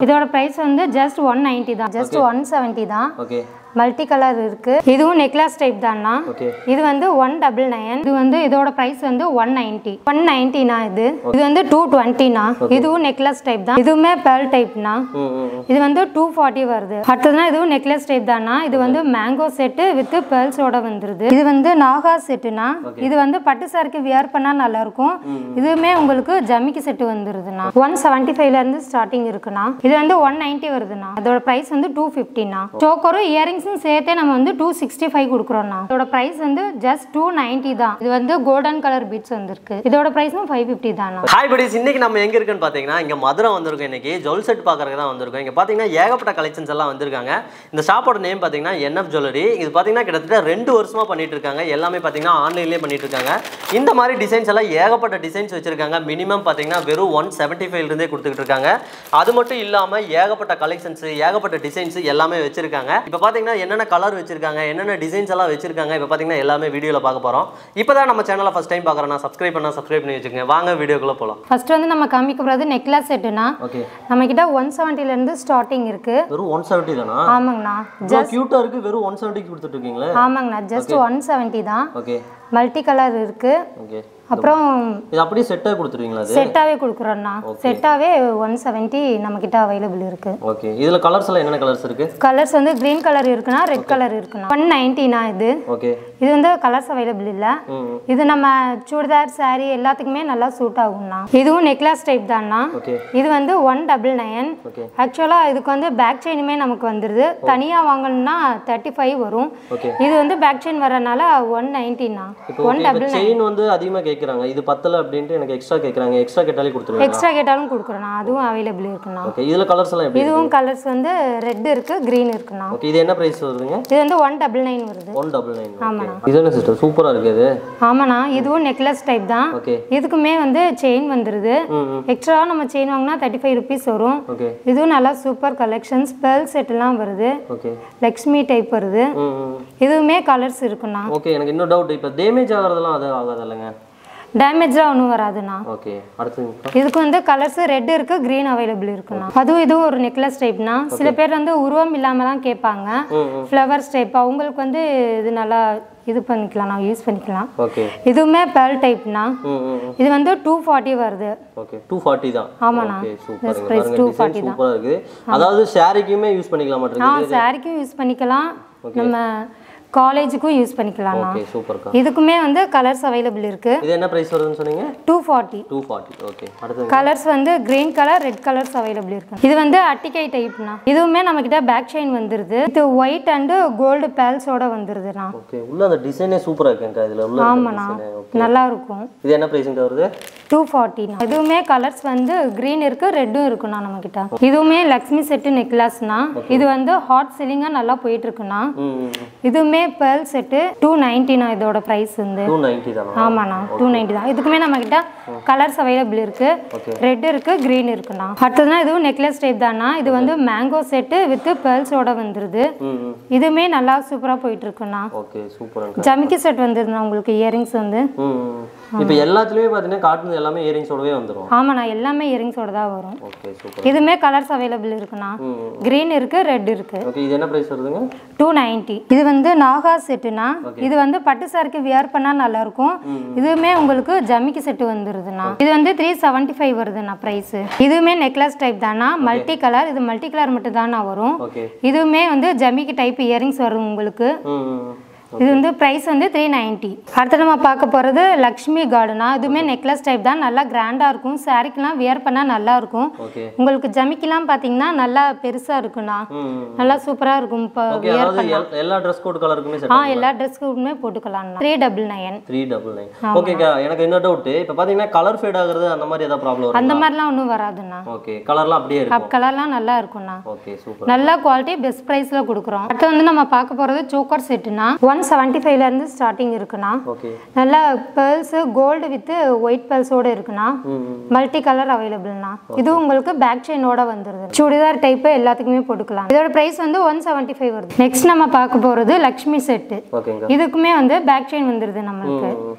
இதோட ப்ரைஸ் வந்து just one ninety தான் ஜஸ்ட் ஒன் செவன்ட்டி தான் ஓகே மல்டி கலர் இருக்கு இதுவும் நெக்லஸ் டைப் தானா ஓகே இது வந்து ஒன் டபுள் நைன் இது வந்து இதோட ப்ரைஸ் வந்து ஒன் நைன்ட்டி ஒன் நைன்ட்டினா இது இது வந்து டூ டுவெண்ட்டினா இதுவும் நெக்லஸ் டைப் தான் இதுவுமே பேர்ல் டைப்னா ம் ம் ம். இது வந்து டூ ஃபார்ட்டி வருது அடுத்ததுனா இதுவும் நெக்லஸ் டைப் தானா இது வந்து மேங்கோ செட்டு வித் பேர்ல்ஸோட வந்துருது இது வந்து நாகா செட்டுனா இது வந்து பட்டு சாருக்கு வியர் பண்ணா நல்லா இருக்கும் இதுவுமே உங்களுக்கு ஜமிக்கி செட்டு வந்துருதுண்ணா ஒன் செவன்ட்டி ஃபைவ்ல இருந்து ஸ்டார்டிங் இருக்குண்ணா இது வந்து ஒன் நைன்ட்டி வருதுண்ணா அதோட பிரைஸ் வந்து டூ ஃபிஃப்டினா சோக்கரும் இயரிங்ஸும் சேர்த்தே நம்ம வந்து டூ சிக்ஸ்டி ஃபைவ் கொடுக்குறோம்ண்ணா இதோட பிரைஸ் வந்து ஜஸ்ட் டூ நைன்ட்டி தான் இது வந்து கோல்டன் கலர் பீட்ஸ் வந்திருக்கு இதோட பிரைஸும் ஃபைவ் ஃபிஃப்டி தானா ஹாய் படிஸ் இன்னைக்கு நம்ம எங்க இருக்குன்னு பாத்தீங்கன்னா இங்க மதுரை வந்திருக்கோம் இன்னைக்கு ஜுவல் செட் பார்க்கறதுக்கு தான் வந்திருக்கோம் இங்க பாத்தீங்கன்னா ஏகப்பட்ட கலெக்ஷன்ஸ் எல்லாம் வந்திருக்காங்க இந்த ஷாப்போட நேம் பாத்தீங்கன்னா என்எஃப் ஜுவல்லரி இது பாத்தீங்கன்னா கிட்டத்தட்ட ரெண்டு வருஷமா பண்ணிட்டு இருக்காங்க எல்லாமே பாத்தீங்கன்னா ஆன்லைன்லேயே பண்ணிட்டு இருக்காங்க இந்த மாதிரி டிசைன்ஸ் எல்லாம் ஏகப்பட்ட டிசைன்ஸ் வச்சிருக்காங்க மினிமம் பாத்தீங்கன்னா வெறும் ஒன் செவன்ட்டி ஃபைவ் இருந்தே கொடுத்துக்கிட்டு இருக்காங்க அது மட்டும் இல்லாம ஏகப்பட்ட கலெக்ஷன்ஸ் ஏகப்பட்ட டிசைன்ஸ் எல்லாமே வச்சிருக்காங்க இப்போ பாத்தீங்கன்னா என்னென்ன கலர் வச்சிருக்காங்க என்னென்ன டிசைன்ஸ் எல்லாம் வச்சிருக்காங்க இப்போ பாத்தீங்கன்னா எல்லாமே வீடியோல பார்க்க போறோம் இப்போதான் நம்ம சேனலை ஃபர்ஸ்ட் டைம் பார்க்குறோன்னா சப்ஸ்கிரைப் பண்ணா சப்ஸ்கிரைப் பண்ணி வச்சுக்கோங்க வாங்க வீடியோக்குள்ள போலாம் ஃபர்ஸ்ட் வந்து நம்ம காமிக்க போகிறது நெக்லஸ் செட்டுனா ஓகே நம்ம கிட்ட ஒன் இருந்து ஸ்டார்டிங் இருக்கு வெறும் ஒன் செவன்ட்டி தானா ஆமாங்கண்ணா இவ்வளோ க்யூட்டாக இருக்கு வெறும் ஒன் செவன்ட்டிக்கு கொடுத்துட்டு இருக்கீங்களே ஆமாங்கண்ணா ஜஸ்ட் ஒன் செவன்ட்டி தான் ஓகே மல்டி கலர் இருக்கு ஓகே அப்புறம் இது அப்படியே செட்டாக கொடுத்துருவீங்களா அது செட்டாவே கொடுக்குறோண்ணா செட்டாவே ஒன் செவன்ட்டி நம்ம கிட்ட அவைலபிள் இருக்கு ஓகே இதில் கலர்ஸ் எல்லாம் என்னென்ன கலர்ஸ் இருக்கு கலர்ஸ் வந்து கிரீன் கலர் இருக்குன்னா ரெட் கலர் இருக்குண்ணா ஒன் நைன்ட்டினா இது ஓகே இது வந்து கலர்ஸ் அவைலபிள் இல்லை ம் இது நம்ம சுடிதார் saree எல்லாத்துக்குமே நல்லா சூட் ஆகும்ண்ணா இதுவும் நெக்லஸ் டைப் தான்ண்ணா ஓகே இது வந்து ஒன் டபுள் நைன் ஓகே ஆக்சுவலாக இதுக்கு வந்து பேக் செயினுமே நமக்கு வந்துடுது தனியாக வாங்கணும்னா தேர்ட்டி ஃபைவ் வரும் ஓகே இது வந்து பேக் செயின் வரனால ஒன் நைன்ட்டினா இப்போ ஓகே இப்போ செயின் வந்து அதிகமாக கேட்குறாங்க இது பத்தல அப்படின்ட்டு எனக்கு எக்ஸ்ட்ரா கேட்குறாங்க எக்ஸ்ட்ரா கேட்டாலே கொடுத்துருவீங்க எக்ஸ்ட்ரா கேட்டாலும் கொடுக்குறேண்ணா அதுவும் அவைலபிள் இருக்குண்ணா ஓகே இதில் கலர்ஸ் எல்லாம் எப்படி இதுவும் கலர்ஸ் வந்து ரெட் இருக்கு க்ரீன் இருக்குண்ணா ஓகே இது என்ன ப்ரைஸ் வருதுங்க இது வந்து ஒன் டபுள் நைன் வருது ஒன் டபுள் நைன் ஓகே இது என்ன சிஸ்டர் சூப்பராக இருக்கு இது ஆமாண்ணா இதுவும் நெக்லஸ் டைப் தான் ஓகே இதுக்குமே வந்து செயின் வந்துடுது ம் ம் எக்ஸ்ட்ரா நம்ம செயின் வாங்கினா தேர்ட்டி ஃபைவ் ருபீஸ் வரும் ஓகே இதுவும் நல்லா சூப்பர் கலெக்ஷன்ஸ் பேர்ல் செட்லாம் வருது ஓகே லக்ஷ்மி டைப் வருது ம் ம் இதுவுமே கலர்ஸ் இருக்குண்ணா ஓகே எனக்கு இன்னும் டவுட் இப்போ டேமேஜ் ஆகிறதெல்லாம் அது ஆகாது இல்லைங்க டேமேஜ்லாம் ஒன்றும் வராதுண்ணா ஓகே அடுத்து இதுக்கு வந்து கலர்ஸ் ரெட் இருக்கு க்ரீன் அவைலபிள் இருக்குண்ணா அதுவும் இதுவும் ஒரு நெக்லஸ் டைப்னா சில பேர் வந்து உருவம் இல்லாம தான் கேட்பாங்க ம் ம் ஃப்ளவர்ஸ் டைப் அவங்களுக்கு வந்து இது நல்லா இது பண்ணிக்கலாம் நான் யூஸ் பண்ணிக்கலாம் ஓகே இதுவுமே பேர்ல் டைப்னா ம் ம் ம். இது வந்து டூ ஃபார்ட்டி வருது ஓகே டூ ஃபார்ட்டி தான் ஆமாண்ணா. ஓகே சூப்பர் price பாருங்க டிசைன் சூப்பராக இருக்குது அதாவது ஷேரிக்குமே யூஸ் பண்ணிக்கலாம் ஆ மாட்டிருக்கு சாரிக்கும் யூஸ் பண்ணிக்கலாம் நம்ம காலேஜுக்கும் யூஸ் பண்ணிக்கலாம்ண்ணா ஓகே சூப்பர்க்கா இதுக்குமே வந்து கலர்ஸ் அவைலபிள் இருக்கு இது என்ன ப்ரைஸ் வருதுன்னு சொன்னீங்க two forty two forty okay அடுத்து கலர்ஸ் வந்து green colour red colours available இருக்கு இது வந்து அட்டிகை டைப்னா இதுவுமே நம்ம கிட்ட பேக் செயின் வந்துருது இது ஒயிட் அண்ட் கோல்டு பேல்ஸோட வந்துருதுண்ணா ஓகே உள்ள அந்த டிசைனே சூப்பராக இருக்குங்கக்கா இதில் உள்ள ஆமாண்ணா டிசைனே ஓகே நல்லா இருக்கும் இது என்ன ப்ரைஸுங்க வருது டூ ஃபார்ட்டினா இதுவுமே கலர்ஸ் வந்து கிரீன் இருக்கு ரெட்டும் இருக்குண்ணா நம்ம கிட்ட இதுவுமே லக்ஷ்மி செட்டு நெக்லஸ்னா இது வந்து ஹாட் சில்லிங்கா நல்லா போயிட்டு இருக்குண்ணா ம் இதுவுமே பேர்ல் செட்டு டூ நைன்ட்டினா இதோட ப்ரைஸ் வந்து டூ நைன்ட்டி தானா ஆமாண்ணா டூ நைன்ட்டி தான் இதுக்குமே நம்ம கிட்ட கலர்ஸ் அவைலபிள் இருக்கு Okay. ரெட் இருக்கு கிரீன் இருக்குண்ணா அடுத்ததுனா இதுவும் நெக்லஸ் டைப் தானா இது வந்து மேங்கோ செட்டு வித் பேர்ல்ஸோட வந்துருது ம் ம் இதுவுமே நல்லா சூப்பரா போயிட்டு இருக்குண்ணா ஓகே சூப்பராங்க ஜமிக்கி செட் வந்துருதுண்ணா உங்களுக்கு இயரிங்ஸ் வந்து ம் ம். இப்போ எல்லாத்துலேயுமே பார்த்தீங்கன்னா காட்டுனது எல்லாமே இயரிங்ஸோடவே வந்துடும் ஆமாண்ணா எல்லாமே இயரிங்ஸோட தான் வரும் ஓகே சூப்பர் இதுவுமே கலர்ஸ் அவைலபிள் இருக்குண்ணா ம் ம். கிரீன் இருக்கு ரெட் இருக்கு ஓகே இது என்ன ப்ரைஸ் வருதுங்க டூ நைன்ட்டி இது வந்து நாகா செட்டுனா இது வந்து பட்டு சாருக்கு வியர் பண்ணா நல்லா இருக்கும் இதுவுமே உங்களுக்கு ஜமிக்கி செட்டு வந்துருதுண்ணா இது வந்து த்ரீ செவன்ட்டி ஃபைவ் வருதுண்ணா ப்ரைஸ் இதுவுமே நெக்லஸ் டைப் தானா மல்டி கலர் இது மல்டி கலர் மட்டும் தானா வரும் ஓகே இதுவுமே வந்து ஜமிக்கி டைப் இயரிங்ஸ் வரும் உங்களுக்கு ம் ம் இது வந்து ப்ரைஸ் வந்து த்ரீ நைன்ட்டி அடுத்து நம்ம பார்க்க போகிறது லக்ஷ்மி கார்டனா இதுவுமே நெக்லஸ் டைப் தான் நல்லா கிராண்டாக இருக்கும் சாரிக்கெலாம் வியர் பண்ணால் நல்லா இருக்கும் ஓகே உங்களுக்கு ஜமிக்கிலாம் பார்த்தீங்கன்னா நல்லா பெருசாக இருக்குண்ணா ம் ம். நல்லா சூப்பராக இருக்கும் இப்போ ஓகே அதாவது எல்- எல்லா ட்ரெஸ் கோட் கலருக்குமே செட் ஆ எல்லா ட்ரெஸ்க்குமே போட்டுக்கலாம்ண்ணா three double nine three double nine ஓகேக்கா எனக்கு இன்னொரு டவுட் இப்போ பார்த்தீங்கன்னா கலர் ஃபேட் ஆகுறது அந்த மாதிரி ஏதாவது ப்ராப்ளம் வரும் அந்த மாதிரிலாம் ஒன்றும் வராதுண்ணா ஓகே கலர்லாம் அப்படியே இருக்கும் கப் கலர்லாம் நல்லா இருக்கும்ண்ணா ஓகே சூப்பர் நல்ல குவாலிட்டி பெஸ்ட் ப்ரைஸில் கொடுக்குறோம் அடுத்து வந்து நம்ம பார்க்க போகிறது சோக்கர் செட்டுனா ஒன் செவன்ட்டி ஃபைவ்லேருந்து ஸ்டார்டிங் இருக்குண்ணா ஓகே நல்லா பேர்ல்ஸு கோல்டு வித் ஒயிட் பேர்ல்ஸோட இருக்குண்ணா ம் ம். மல்டி கலர் அவைலபிள்னா இது உங்களுக்கு பேக் செயினோட வந்துருது சுடிதார் டைப்பு எல்லாத்துக்குமே போட்டுக்கலாம் இதோட ப்ரைஸ் வந்து ஒன் செவன்ட்டி ஃபைவ் வருது நெக்ஸ்ட் நம்ம பார்க்க போகிறது லக்ஷ்மி செட்டு ஓகேங்க இதுக்குமே வந்து பேக் செயின் வந்துருது நம்மளுக்கு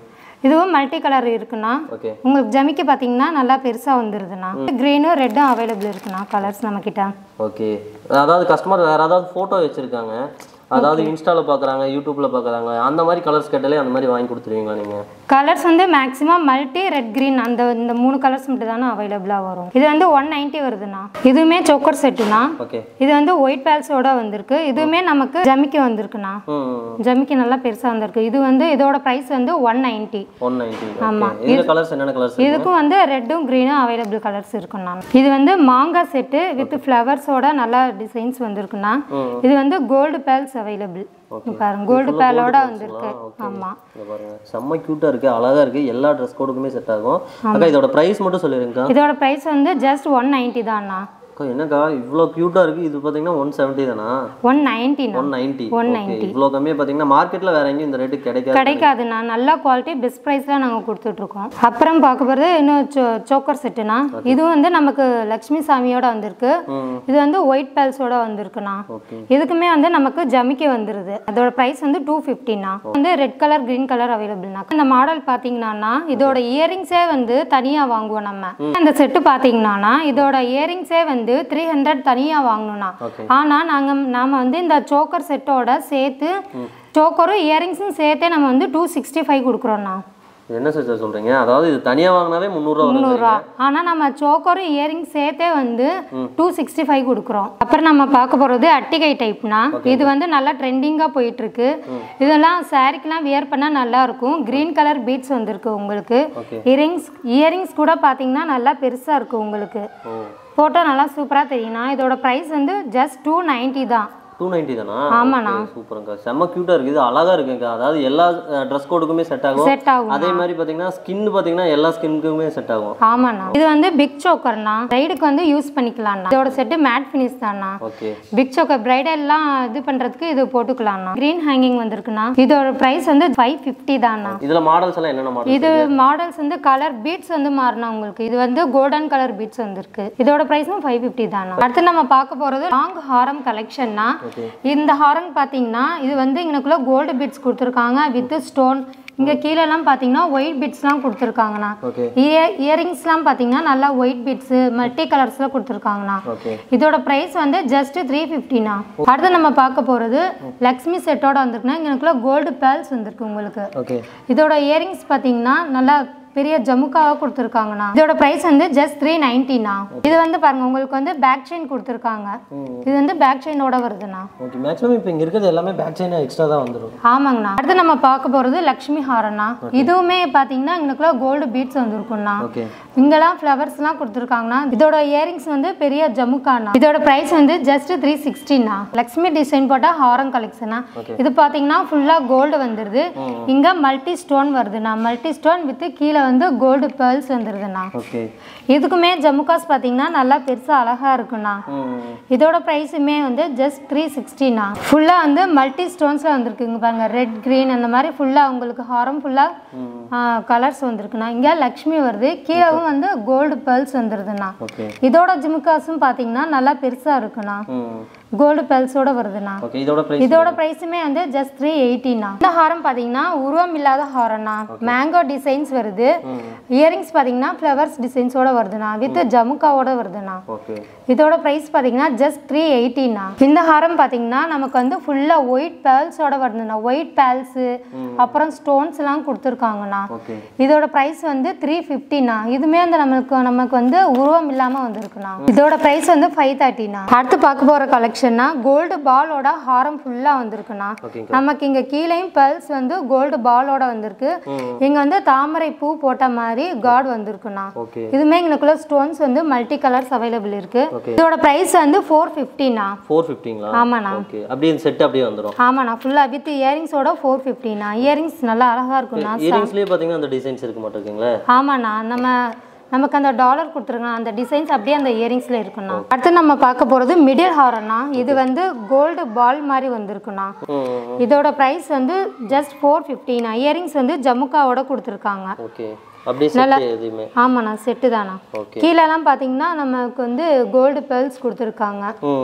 இதுவும் மல்டி கலர் இருக்குண்ணா ஓகே உங்களுக்கு ஜமிக்கு பார்த்தீங்கன்னா நல்லா பெருசாக வந்துருதுண்ணா க்ரீனும் ரெட்டும் அவைலபிள் இருக்குண்ணா கலர்ஸ் நம்மக்கிட்ட ஓகே அதாவது கஸ்டமர் வேற ஏதாவது ஃபோட்டோ வச்சிருக்காங்க அதாவது இன்ஸ்டாவில் பார்க்குறாங்க யூடியூப்ல பார்க்குறாங்க அந்த மாதிரி கலர்ஸ் கேட்டாலே அந்த மாதிரி வாங்கி கொடுத்துருவீங்களா நீங்கள் கலர்ஸ் வந்து மேக்ஸிமம் மல்டி ரெட் green அந்த இந்த மூணு கலர்ஸ் மட்டும் தானே அவைலபிளாக வரும் இது வந்து ஒன் நைன்ட்டி வருதுண்ணா இதுவுமே சோக்கர் செட்டுண்ணா ஓகே இது வந்து ஒயிட் பேல்ஸோட வந்திருக்கு இதுவுமே நமக்கு ஜமிக்கி வந்திருக்குண்ணா ம் ஜமிக்கி நல்லா பெருசாக வந்திருக்கு இது வந்து இதோட ப்ரைஸ் வந்து one ninety one ninety okay இதில் கலர்ஸ் என்னென்ன கலர்ஸ் இதுக்கும் வந்து ரெட்டும் க்ரீனும் அவைலபிள் கலர்ஸ் இருக்குண்ணா இது வந்து மாங்காய் செட்டு வித் ஃப்ளவர்ஸோட நல்லா டிசைன்ஸ் வந்திருக்குண்ணா இது வந்து கோல்டு பேல்ஸ் அவைலபிள் பாருங்க கோல்டு பேலோட வந்திருக்கு ஆமாம் இங்க பாருங்க செம்ம க்யூட்டாக இருக்கு அழகா இருக்கு எல்லா ட்ரெஸ் கோடுக்குமே செட் ஆகும் அக்கா இதோட ப்ரைஸ் மட்டும் சொல்லிடுங்கக்கா இதோட ப்ரைஸ் வந்து ஜஸ்ட் ஒன் நைன்ட்டி தான்ண்ணா அக்கா என்னக்கா இவ்வளோ க்யூட்டாக இருக்கு இது பார்த்தீங்கன்னா ஒன் செவன்ட்டி தானா ஒன் நைன்ட்டிண்ணா ஒன் நைன்ட்டி ஓகே இவ்வளோ கம்மியாக பார்த்தீங்கன்னா மார்க்கெட்டில் வேற எங்கேயும் இந்த ரேட்டு கிடைக்காது கிடைக்காதுண்ணா நல்ல குவாலிட்டி பெஸ்ட் ப்ரைஸில் நாங்கள் கொடுத்துட்ருக்கோம் அப்புறம் பார்க்க போகிறது இன்னும் சோ சோக்கர் செட்டுண்ணா இதுவும் வந்து நமக்கு லக்ஷ்மி சாமியோட வந்திருக்கு ம் இது வந்து ஒயிட் பேல்ஸோட வந்திருக்குண்ணா ஓகே இதுக்குமே வந்து நமக்கு ஜமிக்கி வந்துருது அதோட ப்ரைஸ் வந்து டூ ஃபிஃப்டினா வந்து ரெட் கலர் கிரீன் கலர் அவைலபிள்னா இந்த மாடல் பார்த்தீங்கன்னா இதோட இயரிங்ஸே வந்து தனியாக வாங்குவோம் நம்ம இந்த செட்டு பார்த்தீங்கன்னா இதோட இயரிங்ஸே வந்து த்ரீ ஹண்ட்ரட் தனியாக வாங்கணும்னா ஓகே ஆனால் நாங்கள் நாம வந்து இந்த சோக்கர் செட்டோட சேர்த்து சோக்கரும் இயரிங்ஸும் சேர்த்தே நம்ம வந்து டூ சிக்ஸ்டி ஃபைவ் கொடுக்குறோண்ணா என்ன சார் சொல்றீங்க அதாவது இது தனியாக வாங்கினாவே முந்நூறுரூவா வரும் முந்நூறுரூவா ஆனால் நம்ம சோக்கரும் இயரிங் சேர்த்தே வந்து டூ சிக்ஸ்டி ஃபைவ் கொடுக்குறோம் அப்புறம் நம்ம பார்க்க போகிறது அட்டிகை டைப்னா இது வந்து நல்லா ட்ரெண்டிங்காக போயிட்டு இருக்கு இதெல்லாம் சாரிக்கெலாம் வியர் பண்ணால் நல்லா இருக்கும் கிரீன் கலர் பீட்ஸ் வந்திருக்கு உங்களுக்கு ஓகே இயரிங்ஸ் இயரிங்ஸ் கூட பார்த்தீங்கன்னா நல்லா பெருசாக இருக்கு உங்களுக்கு ஓ ஃபோட்டோ நல்லா சூப்பராக தெரியும்னா இதோட ப்ரைஸ் வந்து ஜஸ்ட் டூ நைன்ட்டி தான் டூ நைன்ட்டி தானா ஆமாண்ணா. Okay, சூப்பருங்கக்கா செம்ம க்யூட்டாக இருக்குது இது அழகா இருக்குங்கக்கா அதாவது எல்லா ட்ரெஸ் கோடுக்குமே செட் ஆகும் செட் ஆகும் அதே மாதிரி பார்த்தீங்கன்னா ஸ்கின் பார்த்தீங்கன்னா எல்லா ஸ்கின்னுக்குமே செட் ஆகும் ஆமாண்ணா இது வந்து பிக் சோக்கர்னா ரைடுக்கு வந்து யூஸ் பண்ணிக்கலாம்ண்ணா இதோட செட்டு மேட் ஃபினிஷ் தான்ண்ணா ஓகே பிக் சோக்கர் பிரைடெல்லாம் இது பண்ணுறதுக்கு இது போட்டுக்கலாம்ண்ணா க்ரீன் ஹேங்கிங் வந்திருக்குண்ணா இதோட ப்ரைஸ் வந்து ஃபைவ் ஃபிஃப்டி தான்ண்ணா இதில் மாடல்ஸ் எல்லாம் என்னென்ன மாடல் இது மாடல்ஸ் வந்து கலர் பீட்ஸ் வந்து மாறினா உங்களுக்கு இது வந்து கோல்டன் கலர் பீட்ஸ் வந்திருக்கு இதோட ப்ரைஸும் ஃபைவ் ஃபிஃப்டி தானா அடுத்து நம்ம பார்க்க போகிறது லாங் ஹாரம் கலெக்ஷன்னா ஓகே இந்த ஹாரம் பார்த்தீங்கன்னா இது வந்து இங்கனக்குள்ள கோல்டு பீட்ஸ் கொடுத்துருக்காங்க வித் ஸ்டோன் இங்கே கீழெல்லாம் பார்த்தீங்கன்னா ஒயிட் பீட்ஸ்லாம் கொடுத்துருக்காங்கண்ணா ஓகே இயர் இயரிங்ஸ்லாம் பார்த்தீங்கன்னா நல்லா ஒயிட் பீட்ஸு மல்டி கலர்ஸில் கொடுத்துருக்காங்கண்ணா ஓகே இதோட ப்ரைஸ் வந்து ஜஸ்ட் த்ரீ ஃபிஃப்டினா அடுத்து நம்ம பார்க்க போகிறது லக்ஷ்மி செட்டோட வந்திருக்குன்னா இங்கனக்குள்ள கோல்டு பேல்ஸ் வந்திருக்கு உங்களுக்கு ஓகே இதோட இயரிங்ஸ் பார்த்தீங்கன்னா நல்லா பெரிய ஜமுக்காவாக கொடுத்துருக்காங்கண்ணா இதோட ப்ரைஸ் வந்து ஜஸ்ட் த்ரீ நைன்ட்டினா இது வந்து பாருங்க உங்களுக்கு வந்து பேக் செயின் கொடுத்துருக்காங்க இது வந்து பேக் செயினோட வருதுண்ணா ஓகே மேக்ஸிமம் இப்போ இங்கே இருக்கிறது எல்லாமே பேக் சைனா எக்ஸ்ட்ரா தான் வந்துடும் ஆமாங்கண்ணா அடுத்து நம்ம பார்க்க போகிறது லக்ஷ்மி ஹாரண்ணா இதுவுமே பார்த்தீங்கன்னா எங்களுக்குள்ள கோல்டு பீட்ஸ் வந்துருக்குண்ணா ஓகே இங்கெல்லாம் ஃப்ளவர்ஸ்லாம் கொடுத்துருக்காங்கண்ணா இதோட இயரிங்ஸ் வந்து பெரிய ஜமுக்காண்ணா இதோட ப்ரைஸ் வந்து ஜஸ்ட் த்ரீ சிக்ஸ்டினா லக்ஷ்மி டிசைன் போட்ட ஹாரம் கலெக்ஷனா இது பார்த்தீங்கன்னா ஃபுல்லாக கோல்டு வந்துடுது இங்கே மல்டி ஸ்டோன் வருதுண்ணா மல்டி ஸ்டோன் வித் கீழே வந்து கோல்டு பேர்ல்ஸ் வந்துடுதுண்ணா ஓகே இதுக்குமே ஜம்முகாஸ் பார்த்தீங்கன்னா நல்லா பெருசாக அழகாக இருக்குண்ணா ம் இதோட ப்ரைஸுமே வந்து ஜஸ்ட் த்ரீ சிக்ஸ்டினா ஃபுல்லாக வந்து மல்டி ஸ்டோன்ஸில் வந்திருக்குங்க பாருங்க ரெட் க்ரீன் அந்த மாதிரி ஃபுல்லாக உங்களுக்கு ஹாரம் ஃபுல்லாக கலர்ஸ் வந்திருக்குண்ணா இங்கே லக்ஷ்மி வருது கீழவும் வந்து கோல்டு பேர்ல்ஸ் வந்துடுதுண்ணா ஓகே இதோட ஜிமுக்காஸும் பார்த்தீங்கன்னா நல்லா பெருசாக இருக்குண்ணா ம் கோல்டு பேர்ல்ஸோட வருதுண்ணா ஓகே இதோட ப்ரைஸ் இதோட ப்ரைஸுமே வந்து ஜஸ்ட் த்ரீ எயிட்டினா இந்த ஹாரம் பார்த்தீங்கன்னா உருவம் இல்லாத ஹாரம்னா மேங்கோ டிசைன்ஸ் வருது இயரிங்ஸ் பார்த்தீங்கன்னா ஃப்ளவர்ஸ் டிசைன்ஸோட வருதுண்ணா வித் ஜமுக்காவோட வருதுண்ணா ஓகே இதோட ப்ரைஸ் பார்த்தீங்கன்னா ஜஸ்ட் த்ரீ எயிட்டினா இந்த ஹாரம் பார்த்தீங்கன்னா நமக்கு வந்து ஃபுல்லாக ஒயிட் பேல்ஸோட வருதுண்ணா ஒயிட் பேல்ஸு அப்புறம் ஸ்டோன்ஸ்லாம் கொடுத்துருக்காங்கண்ணா ஓகே இதோட ப்ரைஸ் வந்து த்ரீ ஃபிஃப்டினா இதுமே வந்து நமக்கு நமக்கு வந்து உருவம் இல்லாமல் வந்திருக்குண்ணா இதோட ப்ரைஸ் வந்து ஃபைவ் தேர்ட்டினா அடுத்து பார்க்க போகிற கலெக்ஷன்னா கோல்டு பாலோட ஹாரம் ஃபுல்லாக வந்திருக்குண்ணா ஓகேங்க நமக்கு இங்கே கீழேயும் பெர்ல்ஸ் வந்து கோல்டு பாலோட வந்திருக்கு இங்கே வந்து தாமரை பூ போட்ட மாதிரி காட் வந்திருக்குண்ணா ஓகே இதுமே எங்களுக்குள்ள ஸ்டோன்ஸ் வந்து மல்டி கலர்ஸ் அவைலபிள் இருக்கு Okay. இதோட பிரைஸ் வந்து ஃபோர் ஃபிஃப்டினா ஃபோர் ஃபிஃப்டிங்களா ஆமாண்ணா ஓகே அப்படியே இந்த செட் அப்படியே வந்துடும் ஆமாண்ணா ஃபுல்லாக வித் இயரிங்ஸோட ஃபோர் ஃபிஃப்டினா இயரிங்ஸ் நல்லா அழகா இருக்குண்ணா இயரிங்ஸ்லேயே பார்த்தீங்கன்னா அந்த டிசைன்ஸ் இருக்க மாட்டேங்குங்களே ஆமாண்ணா நம்ம நமக்கு அந்த டாலர் கொடுத்துருக்கோம் அந்த டிசைன்ஸ் அப்படியே அந்த இயரிங்ஸில் இருக்குண்ணா அடுத்து நம்ம பார்க்க போகிறது மிடில் ஹாரம்னா இது வந்து கோல்டு பால் மாதிரி வந்திருக்குண்ணா ம் இதோட ப்ரைஸ் வந்து ஜஸ்ட் ஃபோர் ஃபிஃப்டினா இயரிங்ஸ் வந்து ஜமுக்காவோட கொடுத்துருக்காங்க ஓகே அப்படியே செட் எதுவுமே ஆமாண்ணா செட்டு தானா ஓகே கீழெல்லாம் பார்த்தீங்கன்னா நமக்கு வந்து கோல்டு பெர்ல்ஸ் கொடுத்துருக்காங்க ம்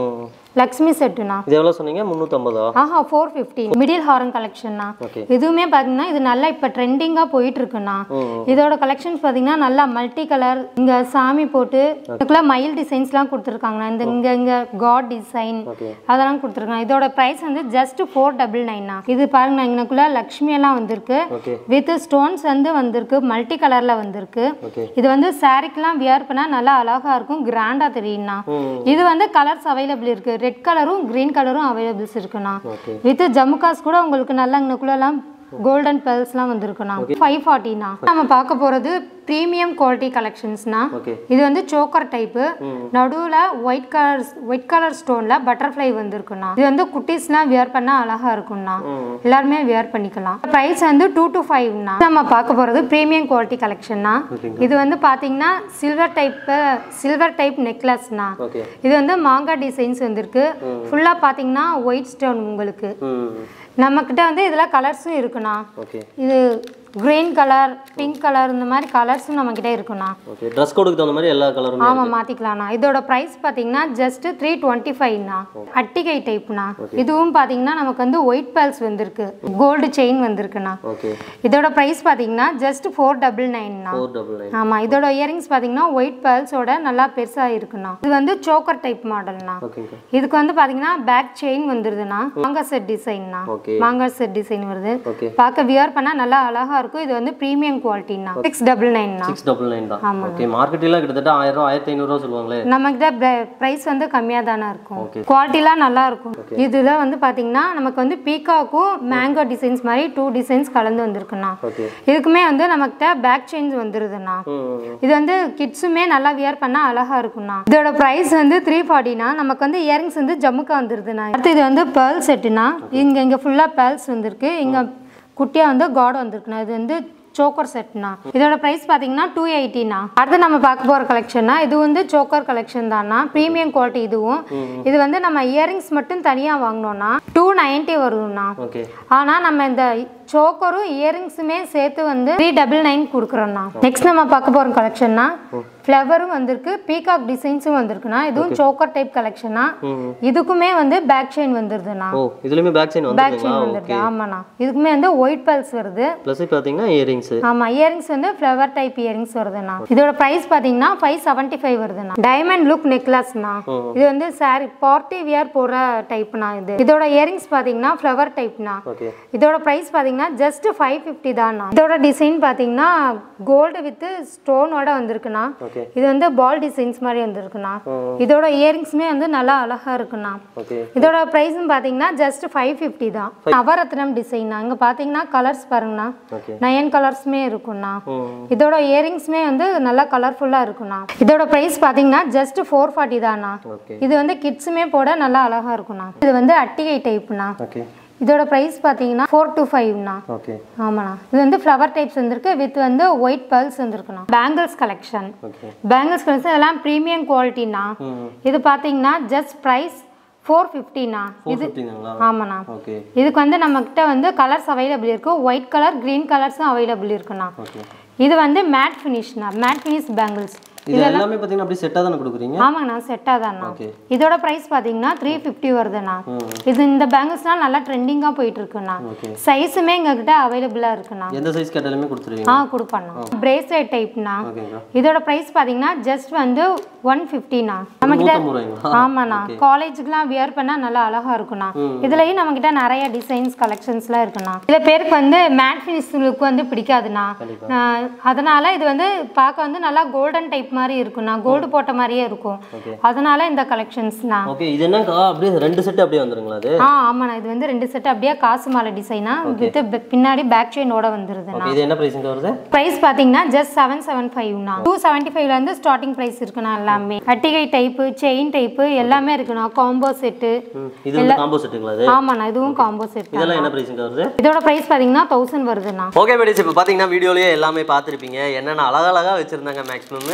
லக்ஷ்மி செட்டுண்ணா இது எவ்வளோ சொன்னீங்க முந்நூற்றம்பதா ஆஹா ஃபோர் ஃபிஃப்டி மிடில் ஹாரன் கலெக்ஷன்னா ஓகே இதுவுமே பார்த்தீங்கன்னா இது நல்லா இப்போ ட்ரெண்டிங்காக போயிட்டு இருக்குண்ணா இதோட கலெக்ஷன்ஸ் பார்த்தீங்கன்னா நல்லா மல்டி கலர் இங்கே சாமி போட்டு இதுக்குள்ள மயில் டிசைன்ஸ்லாம் கொடுத்துருக்காங்கண்ணா இந்த இங்கே இங்கே காட் டிசைன் ஓகே அதெல்லாம் கொடுத்துருக்காங்க இதோட ப்ரைஸ் வந்து ஜஸ்ட் ஃபோர் டபுள் நைன்னா இது பாருங்கண்ணா இங்கனக்குள்ள லக்ஷ்மி எல்லாம் வந்திருக்கு ஓகே வித் ஸ்டோன்ஸ் வந்து வந்திருக்கு மல்டி கலரில் வந்திருக்கு ஓகே இது வந்து சாரிக்கெலாம் வியர் பண்ணால் நல்லா அழகாக இருக்கும் கிராண்டாக தெரியும்ண்ணா ம் இது வந்து கலர்ஸ் அவைலபிள் இருக்கு ரெட் கலரும் கிரீன் கலரும் அவைலபிள்ஸ் இருக்குண்ணா ஓகே வித் ஜம்முகாஸ் கூட உங்களுக்கு நல்லா இங்கனக்குள்ளலாம் கோல்டன் பெல்ஸ்லாம் வந்திருக்குண்ணா ஃபைவ் ஃபார்ட்டினா நம்ம பார்க்க போகிறது ப்ரீமியம் குவாலிட்டி கலெக்ஷன்ஸ்னா ஓகே இது வந்து சோக்கர் டைப்பு நடுவில் ஒயிட் கலர் ஒயிட் கலர் ஸ்டோனில் பட்டர்ஃப்ளை வந்திருக்குண்ணா இது வந்து குட்டீஸ்லாம் வியர் பண்ணால் அழகாக இருக்கும்ண்ணா எல்லாருமே வியர் பண்ணிக்கலாம் ப்ரைஸ் வந்து டூ டு ஃபைவ்னா நம்ம பார்க்க போகிறது ப்ரீமியம் குவாலிட்டி கலெக்ஷன்னா ஓகேங்க இது வந்து பார்த்தீங்கன்னா சில்வர் டைப்பு சில்வர் டைப் நெக்லஸ்னா ஓகே இது வந்து மாங்காய் டிசைன்ஸ் வந்திருக்கு ஃபுல்லாக பார்த்தீங்கன்னா ஒயிட் ஸ்டோன் உங்களுக்கு ம் நம்மக்கிட்ட வந்து இதில் கலர்ஸும் இருக்குண்ணா ஓகே இது கிரீன் கலர் பிங்க் கலர் இந்த மாதிரி கலர்ஸும் நம்மக்கிட்ட இருக்குண்ணா ஓகே ட்ரெஸ் கோடுக்கு தகுந்த மாதிரி எல்லா கலருமே ஆமாம் மாற்றிக்கலாம்ண்ணா இதோட ப்ரைஸ் பார்த்தீங்கன்னா ஜஸ்ட் த்ரீ டுவெண்ட்டி ஃபைவ்ண்ணா அட்டிகை டைப்ண்ணா இதுவும் பார்த்தீங்கன்னா நமக்கு வந்து ஒயிட் பேல்ஸ் வந்திருக்கு கோல்டு செயின் வந்திருக்குண்ணா ஓகே இதோட ப்ரைஸ் பார்த்தீங்கன்னா ஜஸ்ட் ஃபோர் டபுள் நைன்ண்ணா ஃபோர் டபுள் நைன் ஆமாம் இதோட இயரிங்ஸ் பார்த்தீங்கன்னா ஒயிட் பேர்ல்ஸோட நல்லா பெருசாக இருக்குண்ணா இது வந்து சோக்கர் டைப் மாடல்ண்ணா ஓகேங்க இதுக்கு வந்து பார்த்தீங்கன்னா பேக் செயின் வந்துருதுண்ணா மாங்காய் செட் டிசைன்ண்ணா ஓகே மாங்காய் செட் டிசைன் வருது ஓகே பார்க்க வியர் பண்ணால் நல்லா அழகா இருக்கும் இது வந்து ப்ரீமியம் குவாலிட்டிண்ணா சிக்ஸ் டபுள் நைன்ண்ணா சிக்ஸ் டபுள் நைன் தான் ஓகே மார்க்கெட்டிலாம் கிட்டத்தட்ட ஆயிரம் ரூபா ஆயிரத்தி ஐநூறுரூவா சொல்லுவாங்களே நம்மக்கிட்ட ப்ரைஸ் வந்து கம்மியாக தானே இருக்கும் Okay. குவாலிட்டிலாம் நல்லா இருக்கும் இதில் வந்து பார்த்தீங்கன்னா நமக்கு வந்து பீகாக்கும் மேங்கோ டிசைன்ஸ் மாதிரி டூ டிசைன்ஸ் கலந்து வந்திருக்குண்ணா ஓகே இதுக்குமே வந்து நம்மக்கிட்ட பேக் செயின்ஸ் வந்துருதுண்ணா ம் இது வந்து கிட்ஸுமே நல்லா வியர் பண்ணால் அழகா இருக்கும்ண்ணா இதோட ப்ரைஸ் வந்து த்ரீ ஃபார்ட்டினா நமக்கு வந்து இயரிங்ஸ் வந்து ஜம்முக்கா வந்துருதுண்ணா அடுத்து இது வந்து பேர்ல் செட்டுனா இங்கே இங்கே ஃபுல்லாக பேர்ல்ஸ் வந்திருக்கு இங்கே குட்டியாக வந்து காட் வந்திருக்குண்ணா இது வந்து சோக்கர் செட்னா இதோட ப்ரைஸ் பார்த்தீங்கன்னா டூ எயிட்டினா அடுத்து நம்ம பார்க்க போகிற கலெக்ஷன்னா இது வந்து சோக்கர் கலெக்ஷன் தானா ப்ரீமியம் குவாலிட்டி இதுவும் இது வந்து நம்ம இயரிங்ஸ் மட்டும் தனியாக வாங்கினோன்னா டூ நைன்ட்டி வரும்ண்ணா ஓகே ஆனால் நம்ம இந்த சோக்கரும் இயரிங்ஸுமே சேர்த்து வந்து த்ரீ டபுள் நைன் கொடுக்குறோண்ணா நெக்ஸ்ட் நம்ம பார்க்க போகிற கலெக்ஷன்னா ஃப்ளவரும் வந்திருக்கு பீகாக் டிசைன்ஸும் வந்திருக்குண்ணா இதுவும் சோக்கர் டைப் கலெக்ஷனா ம் இதுக்குமே வந்து பேக் செயின் வந்துருதுண்ணா ஓ இதுலயுமே பேக் செயின் பேக் வந்துருங்களா செயின் வந்துருது ஆமாண்ணா இதுக்குமே வந்து ஒயிட் பல்ஸ் வருது ப்ளஸ் பார்த்தீங்கன்னா இயரிங்ஸு ஆமாம் இயரிங்ஸ் வந்து ஃப்ளவர் டைப் இயரிங்ஸ் வருதுண்ணா இதோட ப்ரைஸ் பார்த்தீங்கன்னா ஃபைவ் செவன்ட்டி ஃபைவ் வருதுண்ணா டைமண்ட் லுக் நெக்லஸ்ண்ணா இது வந்து சாரி பார்ட்டி வியர் போடுற டைப்னா இது இதோட இயரிங்ஸ் பார்த்தீங்கன்னா ஃப்ளவர் டைப்னா ஓகே இதோட ப்ரைஸ் பார்த்தீங்கன்னா ஜஸ்ட் ஃபைவ் ஃபிஃப்டி தான்ண்ணா இதோட டிசைன் பார்த்தீங்கன்னா கோல்டு வித் ஸ்டோனோட வந்திருக்குண்ணா ஓகே இது வந்து பால் டிசைன்ஸ் மாதிரி வந்திருக்குண்ணா இதோட இயரிங்ஸுமே வந்து நல்லா அழகா இருக்குண்ணா ஓகே இதோட ப்ரைஸும் பார்த்தீங்கன்னா ஜஸ்ட் ஃபைவ் ஃபிஃப்டி தான் நவரத்னம் டிசைன் இங்கே பார்த்தீங்கன்னா கலர்ஸ் பாருங்கண்ணா ஓகே நயன் கலர்ஸுமே இருக்குண்ணா ம் இதோட இயரிங்ஸுமே வந்து நல்லா கலர்ஃபுல்லாக இருக்குண்ணா இதோட ப்ரைஸ் பார்த்தீங்கன்னா ஜஸ்ட் ஃபோர் ஃபார்ட்டி தான்ண்ணா ஓகே இது வந்து கிட்ஸுமே போட நல்லா அழகா இருக்குண்ணா இது வந்து அட்டிகை டைப்ண்ணா ஓகே இதோட ப்ரைஸ் பார்த்தீங்கன்னா ஃபோர் டு ஃபைவ்ண்ணா ஓகே ஆமாண்ணா இது வந்து ஃப்ளவர் டைப்ஸ் வந்திருக்கு வித் வந்து ஒயிட் பேர்ல்ஸ் வந்திருக்குண்ணா bangles collection okay bangles collection இதெல்லாம் ப்ரீமியம் குவாலிட்டிண்ணா ம் இது பார்த்தீங்கன்னா ஜஸ்ட் ப்ரைஸ் ஃபோர் ஃபிஃப்டிண்ணா ஃபோர் ஃபிஃப்டிங்களா ஆமாண்ணா ஓகே இதுக்கு வந்து நம்மக்கிட்ட வந்து கலர்ஸ் அவைலபிள் இருக்கு ஒயிட் கலர் க்ரீன் கலர்ஸும் அவைலபிள் இருக்குண்ணா ஓகே இது வந்து மேட் ஃபினிஷ்ண்ணா மேட் ஃபினிஷ் பேங்கிள்ஸ் இது எல்லாமே பார்த்தீங்கன்னா அப்படியே செட்டாக தானே கொடுக்குறீங்க ஆமாங்கண்ணா செட்டாக தான்ண்ணா ஓகே இதோட ப்ரைஸ் பார்த்தீங்கன்னா த்ரீ ஃபிஃப்டி வருதுண்ணா இது இந்த பேங்கிள்ஸ்லாம் நல்லா ட்ரெண்டிங்காக போயிட்டு இருக்குண்ணா ஓகே சைஸுமே எங்ககிட்ட அவைலபிளாக இருக்குண்ணா எந்த சைஸ் கேட்டாலுமே கொடுத்துருவீங்க ஆ கொடுப்பண்ணா பிரேஸ்லெட் டைப்னா ஓகேங்களா இதோட ப்ரைஸ் பார்த்தீங்கன்னா ஜஸ்ட் வந்து ஒன் ஃபிஃப்டிண்ணா நம்மக்கிட்ட நூற்றம்பது ரூபாய்ங்களா ஆமாண்ணா காலேஜுக்குலாம் வியர் பண்ணால் நல்லா அழகா இருக்குண்ணா இதுலயும் நம்மக்கிட்ட நிறைய டிசைன்ஸ் கலெக்ஷன்ஸ்லாம் இருக்குண்ணா சில பேருக்கு வந்து மேட் ஃபினிஷ் லுக் வந்து பிடிக்காதுண்ணா ஆஹ் அதனால இது வந்து பார்க்க வந்து நல்லா கோல்டன் டைப் மாதிரி இருக்குண்ணா கோல்டு போட்ட மாதிரியே இருக்கும் Okay. அதனால இந்த கலெக்ஷன்ஸ்ண்ணா ஓகே இது என்னக்கா அப்படியே ரெண்டு செட்டு அப்படியே வந்துருங்களா அது ஆ ஆமாண்ணா இது வந்து ரெண்டு செட் அப்படியே காசு மாலை டிசைனா வித் பின்னாடி பேக் செயினோட வந்துருதுண்ணா ஓகே இது என்ன ப்ரைஸுங்க வருது ப்ரைஸ் பார்த்தீங்கன்னா ஜஸ்ட் செவன் செவன் ஃபைவ்னா டூ செவன்ட்டி ஃபைவ்லேருந்து ஸ்டார்டிங் ப்ரைஸ் இருக்குண்ணா எல்லாமே அட்டிகை டைப்பு செயின் டைப்பு எல்லாமே இருக்குண்ணா காம்போ செட்டு ம் இது வந்து காம்போ செட்டுங்களா அது ஆமாண்ணா இதுவும் காம்போ செட் இதெல்லாம் என்ன ப்ரைஸுங்க வருது இதோட ப்ரைஸ் பார்த்தீங்கன்னா தௌசண்ட் வருதுண்ணா ஓகே மேடிஸ் இப்போ பார்த்தீங்கன்னா வீடியோலேயே எல்லாமே பார்த்துருப்பீங்க என்னென்ன அழகழகாக வச்சுருந்தாங்க மேக்ஸிமம்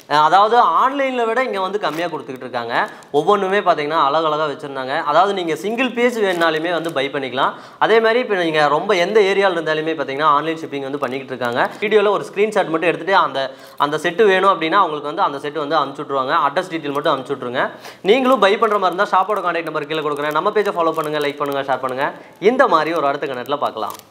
அஹ் அதாவது ஆன்லைனில் விட இங்கே வந்து கம்மியாக கொடுத்துக்கிட்டு இருக்காங்க ஒவ்வொன்றுமே பார்த்தீங்கன்னா அழகழகாக வச்சுருந்தாங்க அதாவது நீங்கள் சிங்கிள் பீஸ் வேணுனாலுமே வந்து பை பண்ணிக்கலாம் அதே மாதிரி இப்போ நீங்கள் ரொம்ப எந்த ஏரியாவில் இருந்தாலுமே பார்த்தீங்கன்னா ஆன்லைன் ஷிப்பிங் வந்து பண்ணிக்கிட்டு இருக்காங்க வீடியோவில் ஒரு ஸ்க்ரீன்ஷாட் மட்டும் எடுத்துகிட்டு அந்த அந்த செட்டு வேணும் அப்படின்னா அவங்களுக்கு வந்து அந்த செட்டு வந்து அனுப்பிச்சு விட்ருவாங்க அட்ரஸ் டீட்டெயில் மட்டும் அனுப்பிச்சு விட்ருங்க நீங்களும் பை பண்ணுற மாதிரி இருந்தால் ஷாப்போட கான்டாக்ட் நம்பர் கீழே கொடுக்குறேன் நம்ம பேஜை ஃபாலோ பண்ணுங்கள் லைக் பண்ணுங்கள் ஷேர் பண்ணுங்கள் இந்த மாதிரி ஒரு அடுத்த கணக்கில் பார்க்கலாம்